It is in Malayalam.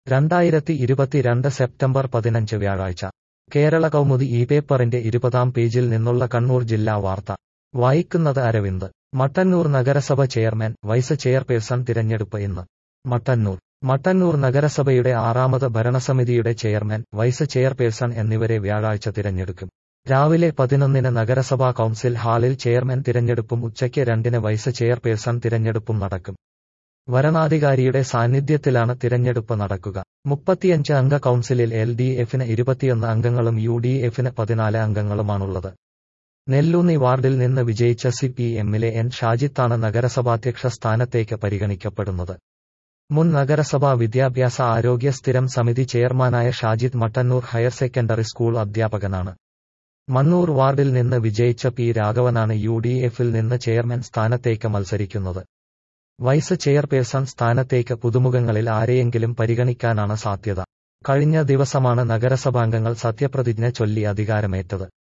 രണ്ടായിരത്തി ഇരുപത്തിരണ്ട് സെപ്റ്റംബർ പതിനഞ്ച് വ്യാഴാഴ്ച കേരള കൗമുദി ഈ പേപ്പറിന്റെ ഇരുപതാം പേജിൽ നിന്നുള്ള കണ്ണൂർ ജില്ലാ വാർത്ത വായിക്കുന്നത് അരവിന്ദ് മട്ടന്നൂർ നഗരസഭ ചെയർമാൻ വൈസ് ചെയർപേഴ്സൺ തിരഞ്ഞെടുപ്പ് ഇന്ന് മട്ടന്നൂർ മട്ടന്നൂർ നഗരസഭയുടെ ആറാമത് ഭരണസമിതിയുടെ ചെയർമാൻ വൈസ് ചെയർപേഴ്സൺ എന്നിവരെ വ്യാഴാഴ്ച തിരഞ്ഞെടുക്കും രാവിലെ പതിനൊന്നിന് നഗരസഭാ കൗൺസിൽ ഹാളിൽ ചെയർമാൻ തിരഞ്ഞെടുപ്പും ഉച്ചയ്ക്ക് രണ്ടിന് വൈസ് ചെയർപേഴ്സൺ തിരഞ്ഞെടുപ്പും നടക്കും വരണാധികാരിയുടെ സാന്നിധ്യത്തിലാണ് തിരഞ്ഞെടുപ്പ് നടക്കുക മുപ്പത്തിയഞ്ച് അംഗ കൗൺസിലിൽ എൽ ഡി എഫിന് ഇരുപത്തിയൊന്ന് അംഗങ്ങളും യു ഡി എഫിന് പതിനാല് അംഗങ്ങളുമാണുള്ളത് നെല്ലൂന്നി വാർഡിൽ നിന്ന് വിജയിച്ച സി പി എമ്മിലെ എൻ ഷാജിത്താണ് നഗരസഭാധ്യക്ഷ സ്ഥാനത്തേക്ക് പരിഗണിക്കപ്പെടുന്നത് മുൻ നഗരസഭാ വിദ്യാഭ്യാസ ആരോഗ്യ സ്ഥിരം സമിതി ചെയർമാനായ Shajid Mattannur higher secondary school അധ്യാപകനാണ് മണ്ണൂർ വാർഡിൽ നിന്ന് വിജയിച്ച പി രാഘവനാണ് യു ഡി എഫിൽ നിന്ന് ചെയർമാൻ സ്ഥാനത്തേക്ക് മത്സരിക്കുന്നത് വൈസ് ചെയർപേഴ്സൺ സ്ഥാനത്തേക്ക് പുതുമുഖങ്ങളിൽ ആരെയെങ്കിലും പരിഗണിക്കാനാണ് സാധ്യത കഴിഞ്ഞ ദിവസമാണ് നഗരസഭാംഗങ്ങൾ സത്യപ്രതിജ്ഞ ചൊല്ലി അധികാരമേറ്റത്